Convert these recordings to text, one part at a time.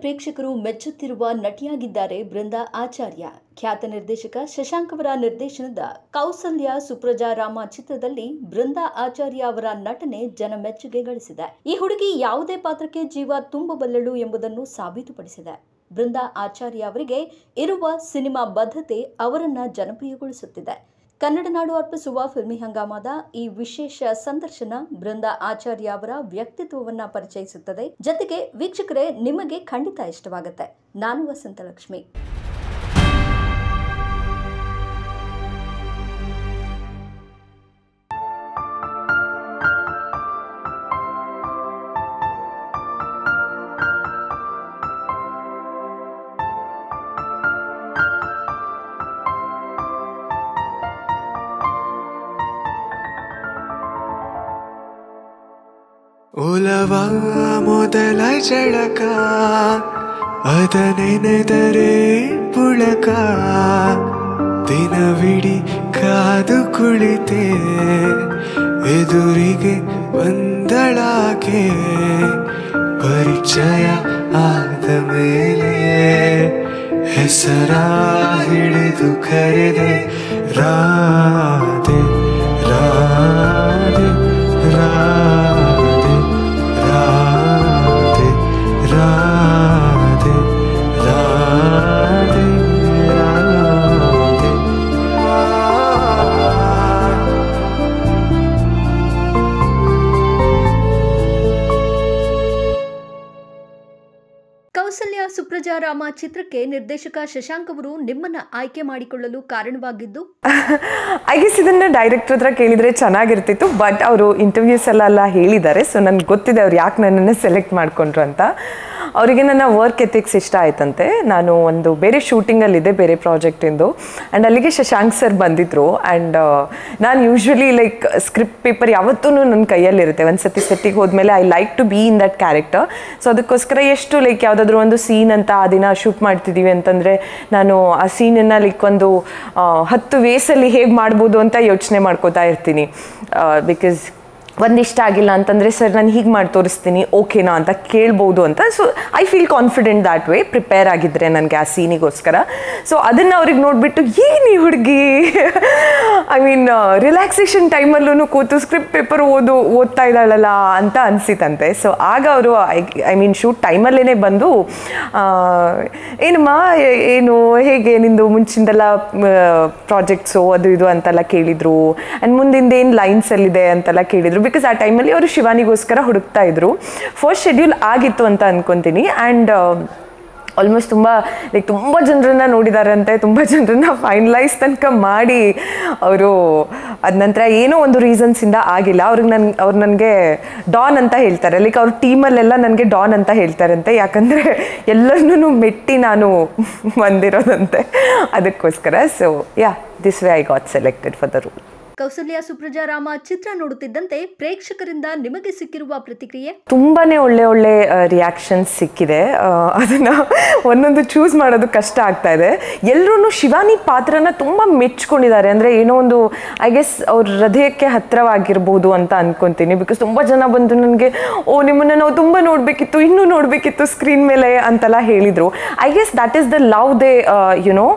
ಪ್ರೇಕ್ಷಕರು ಮೆಚ್ಚುತ್ತಿರುವ ನಟಿಯಾಗಿದ್ದಾರೆ ಬೃಂದಾ ಆಚಾರ್ಯ ಖ್ಯಾತ ನಿರ್ದೇಶಕ ಶಶಾಂಕ್ ಅವರ ನಿರ್ದೇಶನದ ಕೌಸಲ್ಯ ಸುಪ್ರಜಾ ರಾಮ ಚಿತ್ರದಲ್ಲಿ ಬೃಂದಾ ಆಚಾರ್ಯ ಅವರ ನಟನೆ ಜನಮೆಚ್ಚುಗೆ ಗಳಿಸಿದೆ ಈ ಹುಡುಗಿ ಯಾವುದೇ ಪಾತ್ರಕ್ಕೆ ಜೀವ ತುಂಬಬಲ್ಲಳು ಎಂಬುದನ್ನು ಸಾಬೀತುಪಡಿಸಿದೆ ಬೃಂದಾ ಆಚಾರ್ಯ ಅವರಿಗೆ ಇರುವ ಸಿನಿಮಾ ಬದ್ಧತೆ ಅವರನ್ನ ಜನಪ್ರಿಯಗೊಳಿಸುತ್ತಿದೆ ಕನ್ನಡ ನಾಡು ಅರ್ಪಿಸುವ ಫಿಲ್ಮಿ ಹಂಗಾಮದ ಈ ವಿಶೇಷ ಸಂದರ್ಶನ ಬೃಂದಾ ಆಚಾರ್ಯ ಅವರ ವ್ಯಕ್ತಿತ್ವವನ್ನ ಪರಿಚಯಿಸುತ್ತದೆ ಜೊತೆಗೆ ವೀಕ್ಷಕರೇ ನಿಮಗೆ ಖಂಡಿತ ಇಷ್ಟವಾಗುತ್ತೆ ನಾನು ವಸಂತ ಲಕ್ಷ್ಮಿ ಒಲವ ಮೊದಲ ಜಳಕ ಅದ ನೆನೆದರೆ ಪುಳಕ ದಿನವಿಡಿ ಕಾದು ಕುಳಿತೆ ಎದುರಿಗೆ ಬಂದಳಾಕೆ ಪರಿಚಯ ಆದ ಮೇಲೆ ಹೆಸರ ಹಿಡಿದು ಕರೆದೆ ರಾಧೆ ರಾಧೆ ರಾಧೆ ರಾಧೆ ರಾಧೆ ರಾಧೆ ರಾಧೆ ಕೌಸಲ್ಯ ಸುಪ್ರಜಾ ರಾಮ ಚಿತ್ರಕ್ಕೆ ನಿರ್ದೇಶಕ ಶಶಾಂಕ್ ಅವರು ನಿಮ್ಮನ್ನ ಆಯ್ಕೆ ಮಾಡಿಕೊಳ್ಳಲು ಕಾರಣವಾಗಿದ್ದು ಐ ಗೆಸ್ ಇದನ್ನ ಡೈರೆಕ್ಟರ್ ಹತ್ರ ಕೇಳಿದ್ರೆ ಚೆನ್ನಾಗಿರ್ತಿತ್ತು ಬಟ್ ಅವರು ಇಂಟರ್ವ್ಯೂಸ್ ಎಲ್ಲ ಎಲ್ಲ ಹೇಳಿದ್ದಾರೆ ಸೊ ನನ್ಗೆ ಗೊತ್ತಿದೆ ಅವ್ರು ಯಾಕೆ ನನ್ನನ್ನು ಸೆಲೆಕ್ಟ್ ಮಾಡ್ಕೊಂಡ್ರು ಅಂತ ಅವರಿಗೆ ನನ್ನ ವರ್ಕ್ ಎಥಿಕ್ಸ್ ಇಷ್ಟ ಆಯ್ತಂತೆ ನಾನು ಒಂದು ಬೇರೆ ಶೂಟಿಂಗಲ್ಲಿದೆ ಬೇರೆ ಪ್ರಾಜೆಕ್ಟಿಂದು ಆ್ಯಂಡ್ ಅಲ್ಲಿಗೆ ಶಶಾಂಕ್ ಸರ್ ಬಂದಿದ್ರು ಆ್ಯಂಡ್ ನಾನು ಯೂಶ್ವಲಿ ಲೈಕ್ ಸ್ಕ್ರಿಪ್ಟ್ ಪೇಪರ್ ಯಾವತ್ತೂ ನನ್ನ ಕೈಯಲ್ಲಿರುತ್ತೆ ಒಂದು ಸತಿ ಸೆಟ್ಟಿಗೆ ಹೋದ್ಮೇಲೆ I like to be in that character so ಅದಕ್ಕೋಸ್ಕರ ಎಷ್ಟು ಲೈಕ್ ಯಾವುದಾದ್ರೂ ಒಂದು ಸೀನ್ ಅಂತ ಆ ದಿನ ಶೂಟ್ ಮಾಡ್ತಿದ್ದೀವಿ ಅಂತಂದರೆ ನಾನು ಆ ಸೀನನ್ನು ಲೈಕ್ ಒಂದು ಆ, ಹತ್ತು ವೇಸಲ್ಲಿ ಹೇಗೆ ಮಾಡ್ಬೋದು ಅಂತ ಯೋಚನೆ ಮಾಡ್ಕೋತಾ ಇರ್ತೀನಿ ಬಿಕಾಸ್ ಒಂದಿಷ್ಟ ಆಗಿಲ್ಲ ಅಂತಂದರೆ ಸರ್ ನಾನು ಹೀಗೆ ಮಾಡಿ ತೋರಿಸ್ತೀನಿ ಓಕೆನಾ ಅಂತ ಕೇಳ್ಬೋದು ಅಂತ so I feel confident that way prepare ಆಗಿದ್ದರೆ ನನಗೆ ಆ ಸೀನಿಗೋಸ್ಕರ ಸೊ ಅದನ್ನು ಅವ್ರಿಗೆ ನೋಡಿಬಿಟ್ಟು ಏನು ಈ ಹುಡುಗಿ ಐ ಮೀನ್ ರಿಲ್ಯಾಕ್ಸೇಷನ್ ಟೈಮಲ್ಲೂ ಕೂತು ಸ್ಕ್ರಿಪ್ಟ್ ಪೇಪರ್ ಓದು ಓದ್ತಾ ಇದ್ದಾಳಲ್ಲ ಅಂತ ಅನಿಸಿತಂತೆ ಸೊ ಆಗ ಅವರು ಐ ಐ ಮೀನ್ ಶೂಟ್ ಟೈಮಲ್ಲೇ ಬಂದು ಆ, ಏನಮ್ಮ ಏ- ಏನು ಹೇಗೆ ನಿಂದು ಮುಂಚಿಂದೆಲ್ಲ ಪ್ರಾಜೆಕ್ಟ್ಸು ಅದು ಇದು ಅಂತೆಲ್ಲ ಕೇಳಿದರು ಆ್ಯಂಡ್ ಮುಂದಿಂದ ಏನು ಲೈನ್ಸಲ್ಲಿದೆ ಅಂತೆಲ್ಲ ಕೇಳಿದರು ಬಿಕಾಸ್ ಆ ಟೈಮಲ್ಲಿ ಅವರು ಶಿವಾನಿಗೋಸ್ಕರ ಹುಡುಕ್ತಾ ಇದ್ರು ಫಸ್ಟ್ ಶೆಡ್ಯೂಲ್ ಆಗಿತ್ತು ಅಂತ ಅನ್ಕೊತೀನಿ ಆ್ಯಂಡ್ ಆಲ್ಮೋಸ್ಟ್ ತುಂಬ ಲೈಕ್ ತುಂಬ ಜನರನ್ನ ನೋಡಿದಾರಂತೆ ತುಂಬ ಜನರನ್ನ ಫೈನಲೈಸ್ ತನಕ ಮಾಡಿ ಅವರು ಅದ ನಂತರ ಏನೋ ಒಂದು ರೀಸನ್ಸಿಂದ ಆಗಿಲ್ಲ ಅವ್ರಿಗೆ ನನ್ ಅವ್ರು ನನಗೆ ಡಾನ್ ಅಂತ ಹೇಳ್ತಾರೆ ಲೈಕ್ ಅವ್ರ ಟೀಮಲ್ಲೆಲ್ಲ ನನಗೆ ಡಾನ್ ಅಂತ ಹೇಳ್ತಾರಂತೆ ಯಾಕಂದರೆ ಎಲ್ಲರನ್ನೂ ಮೆಟ್ಟಿ ನಾನು ಬಂದಿರೋದಂತೆ ಅದಕ್ಕೋಸ್ಕರ so yeah this way I got selected for the role Kausalya Supraja Rama ಚಿತ್ರ ನೋಡುತ್ತಿದ್ದಂತೆ ಪ್ರೇಕ್ಷಕರಿಂದ ನಿಮಗೆ ಸಿಕ್ಕಿರುವ ಪ್ರತಿಕ್ರಿಯೆ ತುಂಬಾ ಒಳ್ಳೆ ಒಳ್ಳೆ ರಿಯಾಕ್ಷನ್ಸ್ ಸಿಕ್ಕಿದೆ ಆ, ಅದನ್ನ ಒಂದೊಂದು ಚೂಸ್ ಮಾಡೋದು ಕಷ್ಟ ಆಗ್ತಾ ಇದೆ ಎಲ್ಲರೂ ಶಿವಾನಿ ಪಾತ್ರನ ತುಂಬ ಮೆಚ್ಕೊಂಡಿದ್ದಾರೆ ಅಂದರೆ ಏನೋ ಒಂದು ಐ ಗೆಸ್ ಅವ್ರ ಹೃದಯಕ್ಕೆ ಹತ್ತಿರವಾಗಿರ್ಬೋದು ಅಂತ ಅನ್ಕೊಂತೀನಿ ಬಿಕಾಸ್ ತುಂಬ ಜನ ಬಂದು ನನಗೆ ಓ ನಿಮ್ಮನ್ನು ನಾವು ತುಂಬ ನೋಡಬೇಕಿತ್ತು ಇನ್ನೂ ನೋಡಬೇಕಿತ್ತು ಸ್ಕ್ರೀನ್ ಮೇಲೆ ಅಂತೆಲ್ಲ ಹೇಳಿದರು I guess that is the love they you know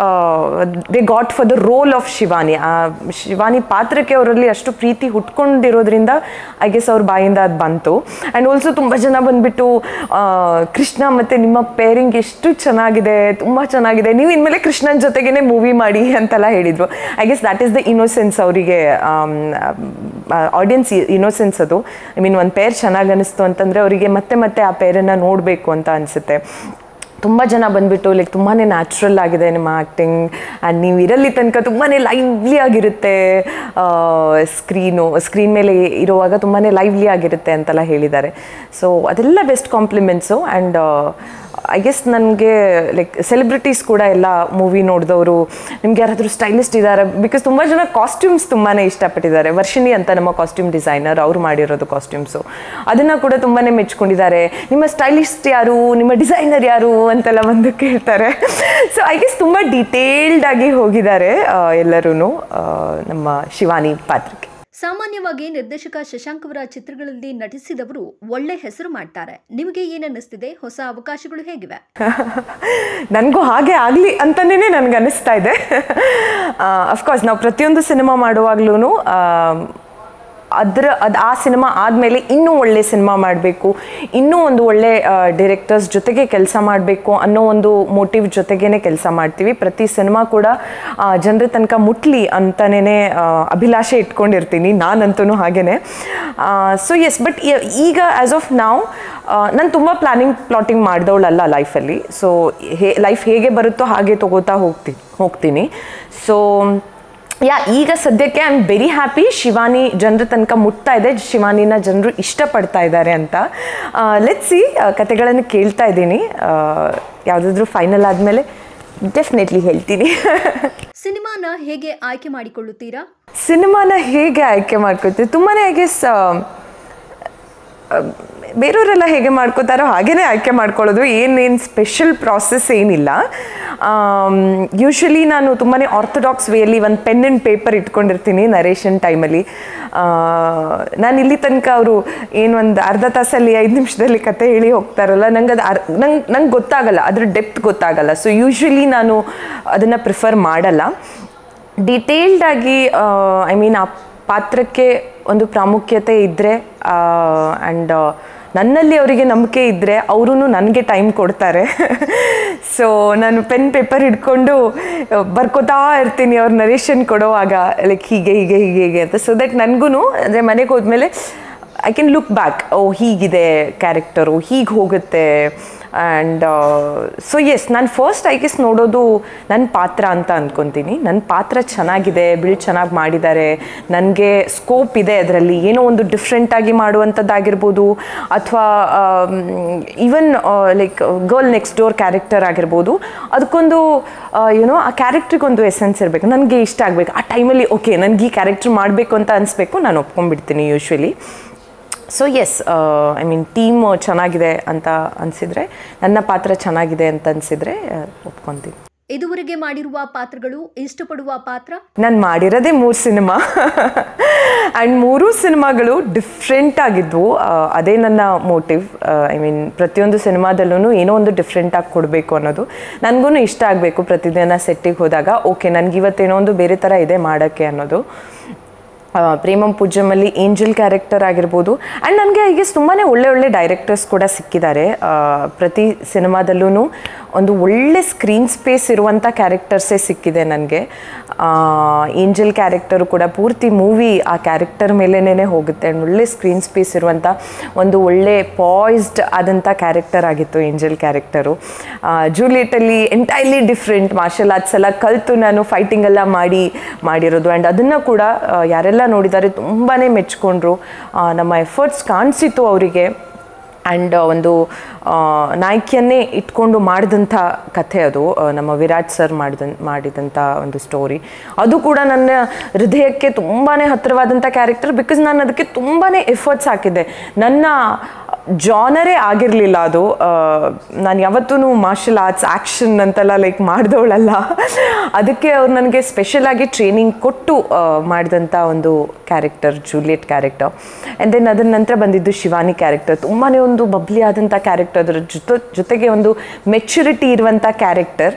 they got for the role of Shivani ಆ ಶಿವಾನಿ ಪಾತ್ರಕ್ಕೆ ಅವರಲ್ಲಿ ಅಷ್ಟು ಪ್ರೀತಿ ಹುಟ್ಕೊಂಡಿರೋದ್ರಿಂದ ಐ ಗೆಸ್ ಅವ್ರ ಬಾಯಿಂದ ಅದು ಬಂತು ಆ್ಯಂಡ್ ಆಲ್ಸೋ ತುಂಬ ಜನ ಬಂದ್ಬಿಟ್ಟು ಆ, ಕೃಷ್ಣ ಮತ್ತು ನಿಮ್ಮ ಪೇರಿಂಗ್ ಎಷ್ಟು ಚೆನ್ನಾಗಿದೆ ತುಂಬ ಚೆನ್ನಾಗಿದೆ ನೀವು ಇನ್ಮೇಲೆ ಕೃಷ್ಣನ ಜೊತೆಗೇನೆ ಮೂವಿ ಮಾಡಿ ಅಂತೆಲ್ಲ ಹೇಳಿದ್ರು I guess that is the innocence ಅವರಿಗೆ ಆಡಿಯನ್ಸ್ ಇನೋಸೆನ್ಸ್ ಅದು ಐ ಮೀನ್ ಒಂದು ಪೇರ್ ಚೆನ್ನಾಗಿ ಅನಿಸ್ತು ಅಂತಂದರೆ ಅವರಿಗೆ ಮತ್ತೆ ಮತ್ತೆ ಆ ಪೇರನ್ನು ನೋಡಬೇಕು ಅಂತ ಅನಿಸುತ್ತೆ ತುಂಬ ಜನ ಬಂದ್ಬಿಟ್ಟು ಲೈಕ್ ತುಂಬಾ ನ್ಯಾಚುರಲ್ ಆಗಿದೆ ನಿಮ್ಮ ಆ್ಯಕ್ಟಿಂಗ್ ಆ್ಯಂಡ್ ನೀವು ಇರಲ್ಲಿ ತನಕ ತುಂಬಾ ಲೈವ್ಲಿ ಆಗಿರುತ್ತೆ ಸ್ಕ್ರೀನು ಸ್ಕ್ರೀನ್ ಮೇಲೆ ಇರುವಾಗ ತುಂಬಾ ಲೈವ್ಲಿ ಆಗಿರುತ್ತೆ ಅಂತೆಲ್ಲ ಹೇಳಿದ್ದಾರೆ ಸೊ ಅದೆಲ್ಲ best compliments and I guess ನನಗೆ ಲೈಕ್ ಸೆಲೆಬ್ರಿಟೀಸ್ ಕೂಡ ಎಲ್ಲ ಮೂವಿ ನೋಡಿದವರು ನಿಮ್ಗೆ ಯಾರಾದರೂ ಸ್ಟೈಲಿಸ್ಟ್ ಇದ್ದಾರೆ ಬಿಕಾಸ್ ತುಂಬ ಜನ ಕಾಸ್ಟ್ಯೂಮ್ಸ್ ತುಂಬಾ ಇಷ್ಟಪಟ್ಟಿದ್ದಾರೆ ವರ್ಷಿಣಿ ಅಂತ ನಮ್ಮ ಕಾಸ್ಟ್ಯೂಮ್ ಡಿಸೈನರ್ ಅವ್ರು ಮಾಡಿರೋದು ಕಾಸ್ಟ್ಯೂಮ್ಸು ಅದನ್ನು ಕೂಡ ತುಂಬಾ ಮೆಚ್ಕೊಂಡಿದ್ದಾರೆ ನಿಮ್ಮ ಸ್ಟೈಲಿಸ್ಟ್ ಯಾರು ನಿಮ್ಮ ಡಿಸೈನರ್ ಯಾರು ಅಂತೆಲ್ಲ ಬಂದು ಕೇಳ್ತಾರೆ ಸೊ ಐ ಗೆಸ್ ತುಂಬ ಡೀಟೇಲ್ಡ್ ಆಗಿ ಹೋಗಿದ್ದಾರೆ ಎಲ್ಲರೂ ನಮ್ಮ ಶಿವಾನಿ ಪಾತ್ರಕ್ಕೆ ಸಾಮಾನ್ಯವಾಗಿ ನಿರ್ದೇಶಕ ಶಶಾಂಕ್ ಅವರ ಚಿತ್ರಗಳಲ್ಲಿ ನಟಿಸಿದವರು ಒಳ್ಳೆ ಹೆಸರು ಮಾಡ್ತಾರೆ ನಿಮಗೆ ಏನನ್ನಿಸ್ತಿದೆ ಹೊಸ ಅವಕಾಶಗಳು ಹೇಗಿವೆ ನನಗೂ ಹಾಗೆ ಆಗಲಿ ಅಂತಲೇ ನನಗೆ ಅನಿಸ್ತಾ ಇದೆ ಅಫ್ಕೋರ್ಸ್ ನಾವು ಪ್ರತಿಯೊಂದು ಸಿನಿಮಾ ಮಾಡುವಾಗ್ಲೂ ಅದರ ಅದು ಆ ಸಿನಿಮಾ ಆದಮೇಲೆ ಇನ್ನೂ ಒಳ್ಳೆ ಸಿನಿಮಾ ಮಾಡಬೇಕು ಇನ್ನೂ ಒಂದು ಒಳ್ಳೆ ಡೈರೆಕ್ಟರ್ಸ್ ಜೊತೆಗೆ ಕೆಲಸ ಮಾಡಬೇಕು ಅನ್ನೋ ಒಂದು ಮೋಟಿವ್ ಜೊತೆಗೇ ಕೆಲಸ ಮಾಡ್ತೀವಿ ಪ್ರತಿ ಸಿನಿಮಾ ಕೂಡ ಜನರ ತನಕ ಮುಟ್ಲಿ ಅಂತಲೇ ಅಭಿಲಾಷೆ ಇಟ್ಕೊಂಡಿರ್ತೀನಿ ನಾನಂತೂ ಹಾಗೇ ಸೊ ಎಸ್ ಬಟ್ ಈಗ ಆ್ಯಸ್ ಆಫ್ ನಾವು ನಾನು ತುಂಬ ಪ್ಲ್ಯಾನಿಂಗ್ ಪ್ಲಾಟಿಂಗ್ ಮಾಡಿದವಳಲ್ಲ ಲೈಫಲ್ಲಿ ಸೊ ಹೇ ಲೈಫ್ ಹೇಗೆ ಬರುತ್ತೋ ಹಾಗೆ ತಗೋತಾ ಹೋಗ್ತಿ ಹೋಗ್ತೀನಿ ಸೊ ಯಾ ಈಗ ಸದ್ಯಕ್ಕೆ I am very happy Shivani ಜನರ ತನಕ ಮುಟ್ತಾ ಇದೆ ಶಿವಾನಿನ ಜನರು ಇಷ್ಟಪಡ್ತಾ ಇದ್ದಾರೆ ಅಂತ ಲೆಟ್ ಸಿ ಕತೆಗಳನ್ನು ಕೇಳ್ತಾ ಇದ್ದೀನಿ ಯಾವುದಾದ್ರೂ ಫೈನಲ್ ಆದಮೇಲೆ ಡೆಫಿನೆಟ್ಲಿ ಹೇಳ್ತೀನಿ ಸಿನಿಮಾನ ಹೇಗೆ ಆಯ್ಕೆ ಮಾಡಿಕೊಳ್ಳುತ್ತೀರಾ ಸಿನಿಮಾನ ಹೇಗೆ ಆಯ್ಕೆ ಮಾಡ್ಕೊತೀವಿ ತುಂಬಾ ಐ ಗೆಸ್ ಬೇರೆಯವರೆಲ್ಲ ಹೇಗೆ ಮಾಡ್ಕೋತಾರೋ ಹಾಗೇ ಆಯ್ಕೆ ಮಾಡ್ಕೊಳ್ಳೋದು ಏನೇನು ಸ್ಪೆಷಲ್ ಪ್ರಾಸೆಸ್ ಏನಿಲ್ಲ ಯೂಶ್ವಲಿ ನಾನು ತುಂಬಾ ಆರ್ಥೋಡಾಕ್ಸ್ ವೇಯಲ್ಲಿ ಒಂದು ಪೆನ್ ಆ್ಯಂಡ್ ಪೇಪರ್ ಇಟ್ಕೊಂಡಿರ್ತೀನಿ ನರೇಷನ್ ಟೈಮಲ್ಲಿ ನಾನು ಇಲ್ಲಿ ತನಕ ಅವರು ಏನು ಒಂದು ಅರ್ಧ ತಾಸಲ್ಲಿ ಐದು ನಿಮಿಷದಲ್ಲಿ ಕತೆ ಹೇಳಿ ಹೋಗ್ತಾರಲ್ಲ ನಂಗೆ ಅದು ಅರ್ ನಂಗೆ ನಂಗೆ ಗೊತ್ತಾಗಲ್ಲ ಅದ್ರ ಡೆಪ್ತ್ ಗೊತ್ತಾಗಲ್ಲ ಸೊ ಯೂಶ್ವಲಿ ನಾನು ಅದನ್ನು ಪ್ರಿಫರ್ ಮಾಡಲ್ಲ ಡೀಟೇಲ್ಡಾಗಿ ಐ ಮೀನ್ ಆ ಪಾತ್ರಕ್ಕೆ ಒಂದು ಪ್ರಾಮುಖ್ಯತೆ ಇದ್ದರೆ ಆ್ಯಂಡ್ ನನ್ನಲ್ಲಿ ಅವರಿಗೆ ನಂಬಿಕೆ ಇದ್ದರೆ ಅವರೂ ನನಗೆ ಟೈಮ್ ಕೊಡ್ತಾರೆ ಸೊ ನಾನು ಪೆನ್ ಪೇಪರ್ ಹಿಡ್ಕೊಂಡು ಬರ್ಕೋತಾ ಇರ್ತೀನಿ ಅವ್ರು ನರೇಷನ್ ಕೊಡೋವಾಗ ಲೈಕ್ ಹೀಗೆ ಹೀಗೆ ಹೀಗೆ ಹೀಗೆ ಅಂತ ಸೊ ದಟ್ ನನಗೂ ಅಂದರೆ ಮನೆಗೆ ಹೋದ್ಮೇಲೆ ಐ ಕ್ಯಾನ್ ಲುಕ್ ಬ್ಯಾಕ್ ಓ ಹೀಗಿದೆ ಕ್ಯಾರೆಕ್ಟರು ಹೀಗೆ ಹೋಗುತ್ತೆ ಆ್ಯಂಡ್ ಸೊ ಎಸ್ ನಾನು ಫಸ್ಟ್ ಐ ಗೆಸ್ ನೋಡೋದು ನನ್ನ ಪಾತ್ರ ಅಂತ ಅಂದ್ಕೊತೀನಿ ನನ್ನ ಪಾತ್ರ ಚೆನ್ನಾಗಿದೆ ಬಿಲ್ಡ್ ಚೆನ್ನಾಗಿ ಮಾಡಿದ್ದಾರೆ ನನಗೆ ಸ್ಕೋಪ್ ಇದೆ ಅದರಲ್ಲಿ ಏನೋ ಒಂದು ಡಿಫ್ರೆಂಟಾಗಿ ಮಾಡುವಂಥದ್ದಾಗಿರ್ಬೋದು ಅಥವಾ even like girl next door character ಆಗಿರ್ಬೋದು ಅದಕ್ಕೊಂದು ಏನೋ ಆ ಕ್ಯಾರೆಕ್ಟ್ರಿಗೊಂದು ಎಸೆನ್ಸ್ ಇರಬೇಕು ನನಗೆ ಇಷ್ಟ ಆಗಬೇಕು ಆ ಟೈಮಲ್ಲಿ ಓಕೆ ನನಗೆ ಈ ಕ್ಯಾರೆಕ್ಟ್ರ್ ಮಾಡಬೇಕು ಅಂತ ಅನಿಸ್ಬೇಕು ನಾನು ಒಪ್ಕೊಂಡ್ಬಿಡ್ತೀನಿ usually so yes I mean team ಚೆನ್ನಾಗಿದೆ ಅಂತ ಅನಿಸಿದರೆ ನನ್ನ ಪಾತ್ರ ಚೆನ್ನಾಗಿದೆ ಅಂತ ಅನಿಸಿದರೆ ಒಪ್ಕೊತೀನಿ ಇದುವರೆಗೆ ಮಾಡಿರುವ ಪಾತ್ರಗಳು ಇಷ್ಟಪಡುವ ಪಾತ್ರ ನಾನು ಮಾಡಿರೋದೇ ಮೂರು ಸಿನಿಮಾ ಆ್ಯಂಡ್ ಮೂರೂ ಸಿನಿಮಾಗಳು ಡಿಫ್ರೆಂಟ್ ಆಗಿದ್ವು ಆ, ಅದೇ ನನ್ನ ಮೋಟಿವ್ ಐ ಮೀನ್ ಪ್ರತಿಯೊಂದು ಸಿನಿಮಾದಲ್ಲೂ ಏನೋ ಒಂದು ಡಿಫ್ರೆಂಟಾಗಿ ಕೊಡಬೇಕು ಅನ್ನೋದು ನನಗೂ ಇಷ್ಟ ಆಗಬೇಕು ಪ್ರತಿದಿನ ಸೆಟ್ಟಿಗೆ ಹೋದಾಗ ಓಕೆ ನನಗೆ ಇವತ್ತೇನೋ ಒಂದು ಬೇರೆ ಥರ ಇದೆ ಮಾಡೋಕ್ಕೆ ಅನ್ನೋದು ಆ, ಪ್ರೇಮಂ ಪೂಜ್ಯಮಲ್ಲಿ ಏಂಜಲ್ ಕ್ಯಾರೆಕ್ಟರ್ ಆಗಿರ್ಬೋದು ಆ್ಯಂಡ್ ನನಗೆ ಈಗ ತುಂಬಾ ಒಳ್ಳೆ ಒಳ್ಳೆ ಡೈರೆಕ್ಟರ್ಸ್ ಕೂಡ ಸಿಕ್ಕಿದ್ದಾರೆ ಆ, ಪ್ರತಿ ಸಿನಿಮಾದಲ್ಲೂ ಒಂದು ಒಳ್ಳೆ ಸ್ಕ್ರೀನ್ ಸ್ಪೇಸ್ ಇರುವಂಥ ಕ್ಯಾರೆಕ್ಟರ್ಸೇ ಸಿಕ್ಕಿದೆ ನನಗೆ ಏಂಜಲ್ ಕ್ಯಾರೆಕ್ಟರು ಕೂಡ ಪೂರ್ತಿ ಮೂವಿ ಆ ಕ್ಯಾರೆಕ್ಟರ್ ಮೇಲೇ ಹೋಗುತ್ತೆ ಆ್ಯಂಡ್ ಒಳ್ಳೆ ಸ್ಕ್ರೀನ್ ಸ್ಪೇಸ್ ಇರುವಂಥ ಒಂದು ಒಳ್ಳೆ ಪಾಯ್ಸ್ಡ್ ಆದಂಥ ಕ್ಯಾರೆಕ್ಟರ್ ಆಗಿತ್ತು ಏಂಜಲ್ ಕ್ಯಾರೆಕ್ಟರು ಜೂಲಿಯಟಲ್ಲಿ ಎಂಟೈರ್ಲಿ ಡಿಫ್ರೆಂಟ್ ಮಾರ್ಷಲ್ ಆರ್ಟ್ಸ್ ಎಲ್ಲ ಕಲಿತು ನಾನು ಫೈಟಿಂಗ್ ಎಲ್ಲ ಮಾಡಿ ಮಾಡಿರೋದು ಆ್ಯಂಡ್ ಅದನ್ನು ಕೂಡ ಆ, ಯಾರೆಲ್ಲ ನೋಡಿದ್ದಾರೆ ತುಂಬಾ ಮೆಚ್ಕೊಂಡ್ರು ಆ, ನಮ್ಮ ಎಫರ್ಟ್ಸ್ ಕಾಣಿಸಿತು ಅವರಿಗೆ ಆ್ಯಂಡ್ ಒಂದು ಆ, ನಾಯಕಿಯನ್ನೇ ಇಟ್ಕೊಂಡು ಮಾಡಿದಂಥ ಕಥೆ ಅದು ಆ, ನಮ್ಮ ವಿರಾಟ್ ಸರ್ ಮಾಡಿದ ಮಾಡಿದಂಥ ಒಂದು ಸ್ಟೋರಿ ಅದು ಕೂಡ ನನ್ನ ಹೃದಯಕ್ಕೆ ತುಂಬಾ ಹತ್ತಿರವಾದಂಥ ಕ್ಯಾರೆಕ್ಟರ್ ಬಿಕಾಸ್ ನಾನು ಅದಕ್ಕೆ ತುಂಬಾ ಎಫರ್ಟ್ಸ್ ಹಾಕಿದ್ದೆ ನನ್ನ ಜಾನರೇ ಆಗಿರಲಿಲ್ಲ ಅದು ನಾನು ಯಾವತ್ತೂ ಮಾರ್ಷಲ್ ಆರ್ಟ್ಸ್ ಆ್ಯಕ್ಷನ್ ಅಂತೆಲ್ಲ ಲೈಕ್ ಮಾಡಿದವಳಲ್ಲ ಅದಕ್ಕೆ ಅವ್ರು ನನಗೆ ಸ್ಪೆಷಲಾಗಿ ಟ್ರೈನಿಂಗ್ ಕೊಟ್ಟು ಮಾಡಿದಂಥ ಒಂದು character Juliet character and then ಅದರ ನಂತರ ಬಂದಿದ್ದು ಶಿವಾನಿ ಕ್ಯಾರೆಕ್ಟರ್ ತುಂಬಾ ಒಂದು ಬಬ್ಲಿ ಆದಂಥ ಕ್ಯಾರೆಕ್ಟರ್ ಅದರ ಜೊತೆ ಜೊತೆಗೆ ಒಂದು ಮೆಚುರಿಟಿ ಇರುವಂಥ ಕ್ಯಾರೆಕ್ಟರ್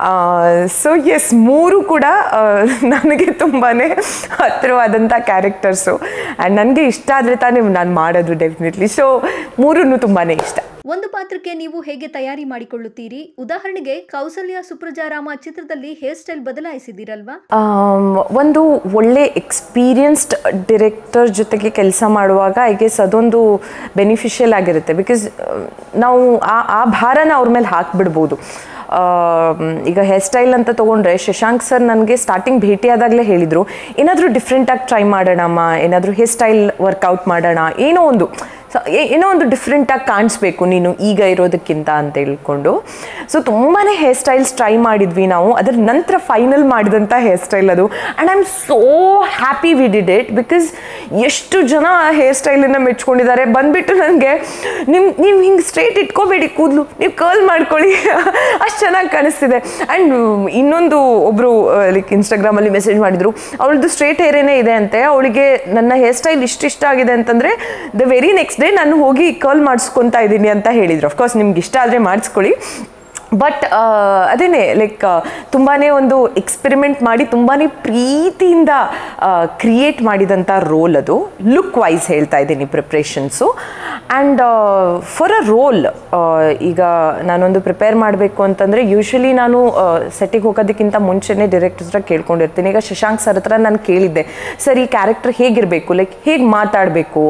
ಸೊ ಎಸ್ ಮೂರು ಕೂಡ ಆ, ನನಗೆ ತುಂಬಾ ಹತ್ತಿರವಾದಂಥ ಕ್ಯಾರೆಕ್ಟರ್ಸು ಆ್ಯಂಡ್ ನನಗೆ ಇಷ್ಟ ಆದರೆ ತಾನೇ ನಾನು ಮಾಡೋದು ಡೆಫಿನೆಟ್ಲಿ ಸೊ ಮೂರೂ ತುಂಬಾ ಇಷ್ಟ ಒಂದು ಪಾತ್ರಕ್ಕೆ ನೀವು ಹೇಗೆ ತಯಾರಿ ಮಾಡಿಕೊಳ್ಳುತ್ತೀರಿ ಉದಾಹರಣೆಗೆ ಕೌಸಲ್ಯ ಸುಪ್ರಜಾರಾಮ ಚಿತ್ರದಲ್ಲಿ ಹೇರ್ ಸ್ಟೈಲ್ ಬದಲಾಯಿಸಿದ್ದೀರಲ್ವಾ ಆಮ್, ಒಂದು ಒಳ್ಳೆ ಎಕ್ಸ್ಪೀರಿಯನ್ಸ್ಡ್ ಡಿರೆಕ್ಟರ್ ಜೊತೆಗೆ ಕೆಲಸ ಮಾಡುವಾಗ ಐ ಗೆಸ್ ಅದೊಂದು ಬೆನಿಫಿಷಿಯಲ್ ಆಗಿರುತ್ತೆ ಬಿಕಾಸ್ ನಾವು ಆ ಆ ಭಾರನ ಅವ್ರ ಮೇಲೆ ಹಾಕ್ಬಿಡ್ಬೋದು ಆಮ್, ಈಗ ಹೇರ್ ಸ್ಟೈಲ್ ಅಂತ ತೊಗೊಂಡ್ರೆ ಶಶಾಂಕ್ ಸರ್ ನನಗೆ ಸ್ಟಾರ್ಟಿಂಗ್ ಭೇಟಿಯಾದಾಗಲೇ ಹೇಳಿದರು ಏನಾದರೂ ಡಿಫ್ರೆಂಟಾಗಿ ಟ್ರೈ ಮಾಡೋಣಮ್ಮ ಏನಾದರೂ ಹೇರ್ ಸ್ಟೈಲ್ ವರ್ಕೌಟ್ ಮಾಡೋಣ ಏನೋ ಒಂದು ಸೊ ಏನೋ ಒಂದು ಡಿಫ್ರೆಂಟಾಗಿ ಕಾಣಿಸ್ಬೇಕು ನೀನು ಈಗ ಇರೋದಕ್ಕಿಂತ ಅಂತ ಹೇಳ್ಕೊಂಡು ಸೊ ತುಂಬಾ ಹೇರ್ ಸ್ಟೈಲ್ಸ್ ಟ್ರೈ ಮಾಡಿದ್ವಿ ನಾವು ಅದರ ನಂತರ ಫೈನಲ್ ಮಾಡಿದಂಥ ಹೇರ್ ಸ್ಟೈಲ್ ಅದು and I am so happy we did it because ಎಷ್ಟು ಜನ ಆ ಹೇರ್ ಸ್ಟೈಲನ್ನು ಮೆಚ್ಕೊಂಡಿದ್ದಾರೆ ಬಂದ್ಬಿಟ್ಟು ನನಗೆ ನಿಮ್ಮ ನೀವು ಹಿಂಗೆ ಸ್ಟ್ರೇಟ್ ಇಟ್ಕೋಬೇಡಿ ಕೂದಲು ನೀವು ಕರ್ಲ್ ಮಾಡ್ಕೊಳ್ಳಿ ಅಷ್ಟು ಚೆನ್ನಾಗಿ ಕಾಣಿಸ್ತಿದೆ ಆ್ಯಂಡ್ ಇನ್ನೊಂದು ಒಬ್ಬರು ಲೈಕ್ ಇನ್ಸ್ಟಾಗ್ರಾಮಲ್ಲಿ ಮೆಸೇಜ್ ಮಾಡಿದರು ಅವಳದು ಸ್ಟ್ರೇಟ್ ಹೇರೇನೇ ಇದೆ ಅಂತೆ ಅವಳಿಗೆ ನನ್ನ ಹೇರ್ ಸ್ಟೈಲ್ ಇಷ್ಟ ಇಷ್ಟ ಆಗಿದೆ ಅಂತಂದರೆ ದ ವೆರಿ ನೆಕ್ಸ್ಟ್ ಡೇ ನಾನು ಹೋಗಿ ಕರ್ಲ್ ಮಾಡಿಸ್ಕೊತಾ ಇದ್ದೀನಿ ಅಂತ ಹೇಳಿದರು ಅಫ್ಕೋರ್ಸ್ ನಿಮ್ಗೆ ಇಷ್ಟ ಆದರೆ ಮಾಡಿಸ್ಕೊಳ್ಳಿ ಬಟ್ ಅದೇನೆ ಲೈಕ್ ತುಂಬಾ ಒಂದು ಎಕ್ಸ್ಪೆರಿಮೆಂಟ್ ಮಾಡಿ ತುಂಬಾ ಪ್ರೀತಿಯಿಂದ ಕ್ರಿಯೇಟ್ ಮಾಡಿದಂಥ ರೋಲ್ ಅದು ಲುಕ್ ವೈಸ್ ಹೇಳ್ತಾ ಇದ್ದೀನಿ preparations and for a role ಈಗ ನಾನೊಂದು ಪ್ರಿಪೇರ್ ಮಾಡಬೇಕು ಅಂತಂದರೆ ಯೂಶ್ವಲಿ ನಾನು ಸೆಟ್ಟಿಗೆ ಹೋಗೋದಕ್ಕಿಂತ ಮುಂಚೆನೇ ಡೈರೆಕ್ಟರ್ ಹತ್ರ ಕೇಳ್ಕೊಂಡಿರ್ತೀನಿ ಈಗ ಶಶಾಂಕ್ ಸರ್ ಹತ್ರ ನಾನು ಕೇಳಿದ್ದೆ ಸರ್ ಈ ಕ್ಯಾರೆಕ್ಟರ್ ಹೇಗಿರಬೇಕು ಲೈಕ್ ಹೇಗೆ ಮಾತಾಡಬೇಕು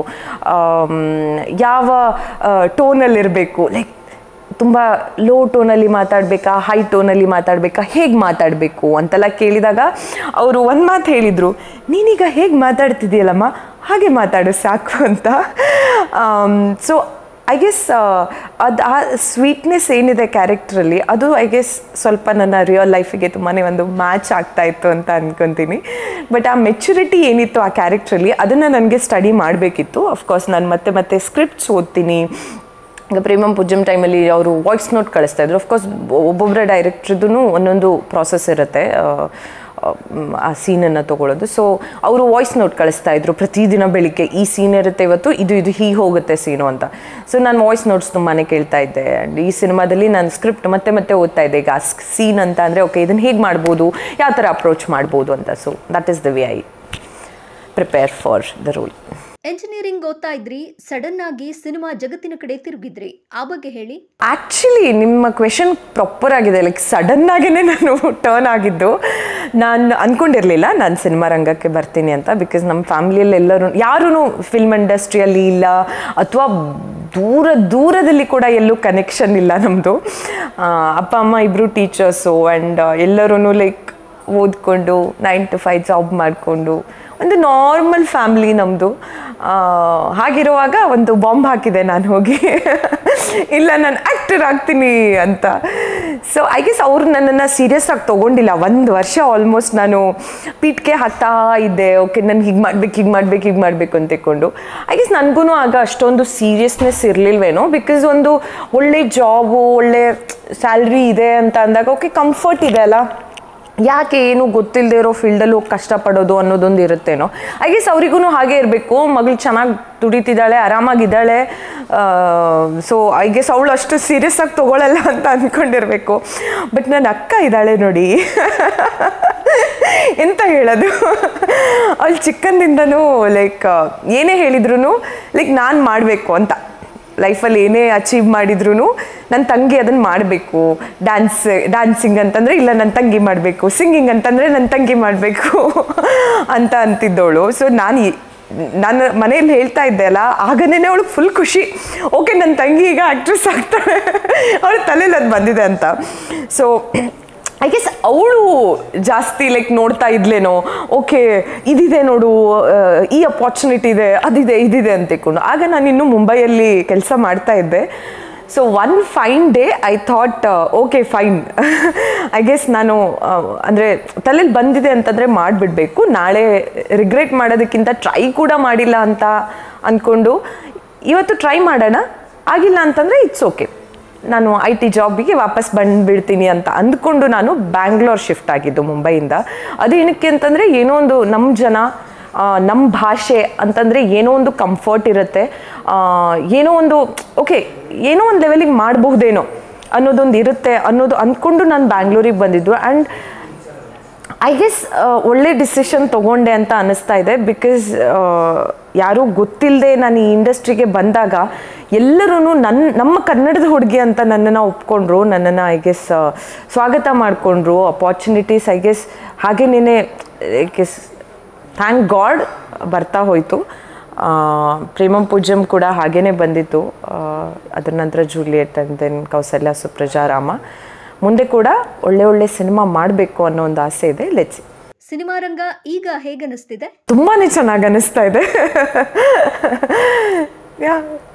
ಯಾವ ಟೋನಲ್ಲಿರಬೇಕು ಲೈಕ್ ತುಂಬ ಲೋ ಟೋನಲ್ಲಿ ಮಾತಾಡಬೇಕಾ ಹೈ ಟೋನಲ್ಲಿ ಮಾತಾಡಬೇಕಾ ಹೇಗೆ ಮಾತಾಡಬೇಕು ಅಂತೆಲ್ಲ ಕೇಳಿದಾಗ ಅವರು ಒಂದು ಮಾತು ಹೇಳಿದರು ನೀನೀಗ ಹೇಗೆ ಮಾತಾಡ್ತಿದ್ದೀಯಲ್ಲಮ್ಮ ಹಾಗೆ ಮಾತಾಡು ಸಾಕು ಅಂತ ಸೊ ಐ ಗೆಸ್ ಅದು ಆ ಸ್ವೀಟ್ನೆಸ್ ಏನಿದೆ ಕ್ಯಾರೆಕ್ಟ್ರಲ್ಲಿ ಅದು ಐ ಗೆಸ್ ಸ್ವಲ್ಪ ನನ್ನ ರಿಯಲ್ ಲೈಫಿಗೆ ತುಂಬಾ ಒಂದು ಮ್ಯಾಚ್ ಆಗ್ತಾ ಇತ್ತು ಅಂತ ಅನ್ಕೊತೀನಿ ಬಟ್ ಆ ಮೆಚುರಿಟಿ ಏನಿತ್ತು ಆ ಕ್ಯಾರೆಕ್ಟ್ರಲ್ಲಿ ಅದನ್ನು ನನಗೆ ಸ್ಟಡಿ ಮಾಡಬೇಕಿತ್ತು ಅಫ್ಕೋರ್ಸ್ ನಾನು ಮತ್ತೆ ಮತ್ತೆ ಸ್ಕ್ರಿಪ್ಟ್ಸ್ ಓದ್ತೀನಿ ಈಗ ಪ್ರೇಮಂ ಪೂಜಮ್ ಟೈಮಲ್ಲಿ ಅವರು ವಾಯ್ಸ್ ನೋಟ್ ಕಳಿಸ್ತಾ ಇದ್ರು ಅಫ್ಕೋರ್ಸ್ ಒಬ್ಬೊಬ್ಬರ ಡೈರೆಕ್ಟ್ರದ್ದು ಒಂದೊಂದು ಪ್ರಾಸೆಸ್ ಇರುತ್ತೆ ಆ, ಆ ಸೀನನ್ನು ತೊಗೊಳೋದು ಸೊ ಅವರು ವಾಯ್ಸ್ ನೋಟ್ ಕಳಿಸ್ತಾ ಇದ್ರು ಪ್ರತಿದಿನ ಬೆಳಿಗ್ಗೆ ಈ ಸೀನ್ ಇರುತ್ತೆ ಇವತ್ತು ಇದು ಇದು ಹೀಗೆ ಹೋಗುತ್ತೆ ಸೀನು ಅಂತ ಸೊ ನಾನು ವಾಯ್ಸ್ ನೋಟ್ಸ್ ತುಂಬಾ ಕೇಳ್ತಾ ಇದ್ದೆ ಆ್ಯಂಡ್ ಈ ಸಿನಿಮಾದಲ್ಲಿ ನಾನು ಸ್ಕ್ರಿಪ್ಟ್ ಮತ್ತೆ ಮತ್ತೆ ಓದ್ತಾ ಇದ್ದೆ ಈಗ ಸೀನ್ ಅಂತ ಅಂದರೆ ಓಕೆ ಇದನ್ನು ಹೇಗೆ ಮಾಡ್ಬೋದು ಯಾವ ಥರ ಅಪ್ರೋಚ್ ಮಾಡ್ಬೋದು ಅಂತ so that is the way I prepare for the role engineering ಓದ್ತಾ ಇದ್ರಿ ಸಡನ್ ಆಗಿ ಸಿನಿಮಾ ಜಗತ್ತಿನ ಕಡೆ ತಿರುಗಿದ್ರಿ ಆ ಬಗ್ಗೆ ಹೇಳಿ ಆ್ಯಕ್ಚುಲಿ ನಿಮ್ಮ ಕ್ವೆಶನ್ ಪ್ರಾಪರ್ ಆಗಿದೆ ಲೈಕ್ ಸಡನ್ ಆಗೇ ನಾನು ಟರ್ನ್ ಆಗಿದ್ದು ನಾನು ಅಂದ್ಕೊಂಡಿರಲಿಲ್ಲ ನಾನು ಸಿನಿಮಾ ರಂಗಕ್ಕೆ ಬರ್ತೀನಿ ಅಂತ ಬಿಕಾಸ್ ನಮ್ಮ ಫ್ಯಾಮಿಲಿಯಲ್ಲಿ ಎಲ್ಲರೂ ಯಾರೂ ಫಿಲ್ಮ್ ಇಂಡಸ್ಟ್ರಿಯಲ್ಲಿ ಇಲ್ಲ ಅಥವಾ ದೂರ ದೂರದಲ್ಲಿ ಕೂಡ ಎಲ್ಲೂ ಕನೆಕ್ಷನ್ ಇಲ್ಲ ನಮ್ಮದು ಅಪ್ಪ ಅಮ್ಮ ಇಬ್ಬರು ಟೀಚರ್ಸು ಆ್ಯಂಡ್ ಎಲ್ಲರೂ ಲೈಕ್ ಓದ್ಕೊಂಡು ನೈನ್ ಟು ಫೈವ್ ಜಾಬ್ ಮಾಡಿಕೊಂಡು ಒಂದು ನಾರ್ಮಲ್ ಫ್ಯಾಮ್ಲಿ ನಮ್ಮದು ಹಾಗಿರುವಾಗ ಒಂದು ಬಾಂಬ್ ಹಾಕಿದೆ ನಾನು ಹೋಗಿ ಇಲ್ಲ ನಾನು ಆ್ಯಕ್ಟರ್ ಆಗ್ತೀನಿ ಅಂತ ಸೊ ಐ ಗೆಸ್ ಅವ್ರು ನನ್ನನ್ನು ಸೀರಿಯಸ್ ಆಗಿ ತೊಗೊಂಡಿಲ್ಲ ಒಂದು ವರ್ಷ ಆಲ್ಮೋಸ್ಟ್ ನಾನು ಪೀಟ್ಗೆ ಹಾಕ್ತಾ ಇದ್ದೆ ಓಕೆ ನಾನು ಹೀಗೆ ಮಾಡ್ಬೇಕು ಹೀಗೆ ಮಾಡ್ಬೇಕು ಹೀಗೆ ಮಾಡಬೇಕು ಅಂತ ತಿಳ್ಕೊಂಡು ಐ ಗೆಸ್ ನನಗೂ ಆಗ ಅಷ್ಟೊಂದು ಸೀರಿಯಸ್ನೆಸ್ ಇರಲಿಲ್ವೇನೋ ಬಿಕಾಸ್ ಒಂದು ಒಳ್ಳೆ ಜಾಬು ಒಳ್ಳೆ ಸ್ಯಾಲ್ರಿ ಇದೆ ಅಂತ ಅಂದಾಗ ಓಕೆ ಕಂಫರ್ಟ್ ಇದೆ ಅಲ್ಲ ಯಾಕೆ ಏನು ಗೊತ್ತಿಲ್ಲದೆ ಇರೋ ಫೀಲ್ಡಲ್ಲಿ ಹೋಗಿ ಕಷ್ಟಪಡೋದು ಅನ್ನೋದೊಂದು ಇರುತ್ತೇನೋ ಐ ಗೆಸ್ ಅವರಿಗೂ ಹಾಗೆ ಇರಬೇಕು ಮಗಳು ಚೆನ್ನಾಗಿ ದುಡಿತಿದ್ದಾಳೆ ಆರಾಮಾಗಿದ್ದಾಳೆ ಸೊ ಐ ಗೆಸ್ ಅವಳು ಅಷ್ಟು ಸೀರಿಯಸ್ ಆಗಿ ತೊಗೊಳಲ್ಲ ಅಂತ ಅಂದ್ಕೊಂಡಿರ್ಬೇಕು ಬಟ್ ನನ್ನ ಅಕ್ಕ ಇದ್ದಾಳೆ ನೋಡಿ ಎಂತ ಹೇಳೋದು ಅವಳು ಚಿಕ್ಕಂದಿಂದನೂ ಲೈಕ್ ಏನೇ ಹೇಳಿದ್ರು ಲೈಕ್ ನಾನು ಮಾಡಬೇಕು ಅಂತ ಲೈಫಲ್ಲಿ ಏನೇ ಅಚೀವ್ ಮಾಡಿದ್ರು ನನ್ನ ತಂಗಿ ಅದನ್ನು ಮಾಡಬೇಕು ಡ್ಯಾನ್ಸ್ ಡ್ಯಾನ್ಸಿಂಗ್ ಅಂತಂದರೆ ಇಲ್ಲ ನನ್ನ ತಂಗಿ ಮಾಡಬೇಕು ಸಿಂಗಿಂಗ್ ಅಂತಂದರೆ ನನ್ನ ತಂಗಿ ಮಾಡಬೇಕು ಅಂತ ಅಂತಿದ್ದವಳು ಸೊ ನಾನು ಈ- ನಾನು ಮನೆಯಲ್ಲಿ ಹೇಳ್ತಾ ಇದ್ದೆ ಅಲ್ಲ ಆಗನೇ ಅವಳಿಗೆ ಫುಲ್ ಖುಷಿ ಓಕೆ ನನ್ನ ತಂಗಿ ಈಗ ಆ್ಯಕ್ಟ್ರೆಸ್ ಆಗ್ತಾಳೆ ಅವಳ ತಲೆಯಲ್ಲಿ ಅದು ಬಂದಿದೆ ಅಂತ ಸೊ ಐ ಗೆಸ್ ಅವಳು ಜಾಸ್ತಿ ಲೈಕ್ ನೋಡ್ತಾ ಇದ್ಲೇನೋ ಓಕೆ ಇದಿದೆ ನೋಡು ಆ, ಈ ಅಪಾರ್ಚುನಿಟಿ ಇದೆ ಅದಿದೆ ಇದಿದೆ ಅಂತ ತಿಳ್ಕೊಂಡು ಆಗ ನಾನು ಇನ್ನು ಮುಂಬೈಯಲ್ಲಿ ಕೆಲಸ ಮಾಡ್ತಾ ಇದ್ದೆ so one fine day I thought okay fine I guess ನಾನು ಅಂದರೆ ತಲೆಯಲ್ಲಿ ಬಂದಿದೆ ಅಂತಂದರೆ ಮಾಡಿಬಿಡ್ಬೇಕು ನಾಳೆ ರಿಗ್ರೆಟ್ ಮಾಡೋದಕ್ಕಿಂತ ಟ್ರೈ ಕೂಡ ಮಾಡಿಲ್ಲ ಅಂತ ಅಂದ್ಕೊಂಡು ಇವತ್ತು ಟ್ರೈ ಮಾಡೋಣ ಆಗಿಲ್ಲ ಅಂತಂದರೆ ಇಟ್ಸ್ ಓಕೆ ನಾನು ಐ ಟಿ ಜಾಬಿಗೆ ವಾಪಸ್ ಬಂದುಬಿಡ್ತೀನಿ ಅಂತ ಅಂದ್ಕೊಂಡು ನಾನು ಬ್ಯಾಂಗ್ಳೂರ್ ಶಿಫ್ಟ್ ಆಗಿದ್ದು ಮುಂಬೈಯಿಂದ ಅದು ಏನಕ್ಕೆ ಅಂತಂದರೆ ಏನೋ ಒಂದು ನಮ್ಮ ಜನ ಆ, ನಮ್ಮ ಭಾಷೆ ಅಂತಂದರೆ ಏನೋ ಒಂದು ಕಂಫರ್ಟ್ ಇರುತ್ತೆ ಆ, ಏನೋ ಒಂದು ಓಕೆ ಏನೋ ಒಂದು ಲೆವೆಲಿಗೆ ಮಾಡಬಹುದೇನೋ ಅನ್ನೋದೊಂದು ಇರುತ್ತೆ ಅನ್ನೋದು ಅಂದ್ಕೊಂಡು ನಾನು ಬ್ಯಾಂಗ್ಳೂರಿಗೆ ಬಂದಿದ್ದು ಆ್ಯಂಡ್ ಐ ಗೆಸ್ ಒಳ್ಳೆ ಡಿಸಿಷನ್ ತೊಗೊಂಡೆ ಅಂತ ಅನ್ನಿಸ್ತಾ ಇದೆ ಬಿಕಾಸ್ ಯಾರೂ ಗೊತ್ತಿಲ್ಲದೆ ನಾನು ಈ ಇಂಡಸ್ಟ್ರಿಗೆ ಬಂದಾಗ ಎಲ್ಲರೂ ನನ್ನ ನಮ್ಮ ಕನ್ನಡದ ಹುಡುಗಿ ಅಂತ ನನ್ನನ್ನು ಒಪ್ಕೊಂಡ್ರು ನನ್ನನ್ನು ಐ ಗೆಸ್ ಸ್ವಾಗತ ಮಾಡಿಕೊಂಡ್ರು ಅಪಾರ್ಚುನಿಟೀಸ್ ಐ ಗೆಸ್ ಹಾಗೇನೇ ಐ ಗೆಸ್ ಥ್ಯಾಂಕ್ ಗಾಡ್ ಬರ್ತಾ ಹೋಯಿತು ಪ್ರೇಮಂ ಪೂಜಮ್ ಕೂಡ ಹಾಗೇನೆ ಬಂದಿತ್ತು ಆ, ಅದ್ರ ನಂತರ Juliet and then Kausalya Supraja Rama ಮುಂದೆ ಕೂಡ ಒಳ್ಳೆ ಒಳ್ಳೆ ಸಿನಿಮಾ ಮಾಡಬೇಕು ಅನ್ನೋ ಒಂದು ಆಸೆ ಇದೆ ಲೆಟ್ಸಿ ಸಿನಿಮಾ ರಂಗ ಈಗ ಹೇಗನಿಸ್ತಿದೆ ತುಂಬಾ ಚೆನ್ನಾಗಿ ಅನ್ನಿಸ್ತಾ ಇದೆ ಯಾ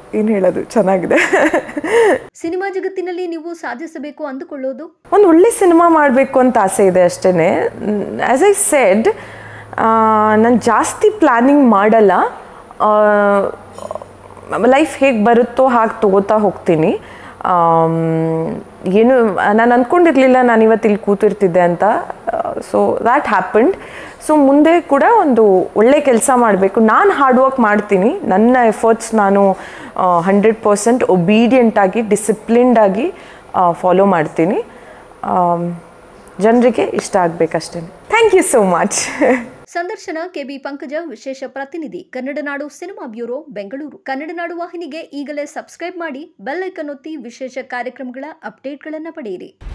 ಏನು ಹೇಳೋದು ಚೆನ್ನಾಗಿದೆ ಸಿನಿಮಾ ಜಗತ್ತಿನಲ್ಲಿ ನೀವು ಸಾಧಿಸಬೇಕು ಅಂದುಕೊಳ್ಳೋದು ಒಂದು ಒಳ್ಳೆ ಸಿನಿಮಾ ಮಾಡಬೇಕು ಅಂತ ಆಸೆ ಇದೆ ಅಷ್ಟೇ ಆ್ಯಸ್ ಐ ಸೆಡ್ ನಾನು ಜಾಸ್ತಿ ಪ್ಲ್ಯಾನಿಂಗ್ ಮಾಡಲ್ಲ ಲೈಫ್ ಹೇಗೆ ಬರುತ್ತೋ ಹಾಗೆ ತಗೋತಾ ಹೋಗ್ತೀನಿ ಆಮ್, ಏನು ನಾನು ಅಂದ್ಕೊಂಡಿರಲಿಲ್ಲ ನಾನು ಇವತ್ತು ಇಲ್ಲಿ ಕೂತಿರ್ತಿದ್ದೆ ಅಂತ ಸೊ ದ್ಯಾಟ್ ಹ್ಯಾಪಂಡ್ ಸೊ ಮುಂದೆ ಕೂಡ ಒಂದು ಒಳ್ಳೆ ಕೆಲಸ ಮಾಡಬೇಕು ನಾನು ಹಾರ್ಡ್ ವರ್ಕ್ ಮಾಡ್ತೀನಿ ನನ್ನ ಎಫರ್ಟ್ಸ್ ನಾನು ಹಂಡ್ರೆಡ್ ಪರ್ಸೆಂಟ್ ಒಬೀಡಿಯಂಟಾಗಿ ಡಿಸಿಪ್ಲಿನ್ಡಾಗಿ ಫಾಲೋ ಮಾಡ್ತೀನಿ ಜನರಿಗೆ ಇಷ್ಟ ಆಗಬೇಕಷ್ಟೇ ಥ್ಯಾಂಕ್ ಯು ಸೋ ಮಚ್ ಸಂದರ್ಶನ ಕೆಬಿ ಪಂಕಜ ವಿಶೇಷ ಪ್ರತಿನಿಧಿ ಕನ್ನಡ ನಾಡು ಸಿನಿಮಾ ಬ್ಯೂರೋ ಬೆಂಗಳೂರು ಕನ್ನಡ ನಾಡು ವಾಹಿನಿಗೆ ಈಗಲೇ ಸಬ್ಸ್ಕ್ರೈಬ್ ಮಾಡಿ ಬೆಲ್ ಐಕನ್ ಒತ್ತಿ ವಿಶೇಷ ಕಾರ್ಯಕ್ರಮಗಳ ಅಪ್ಡೇಟ್ಗಳನ್ನು ಪಡೆಯಿರಿ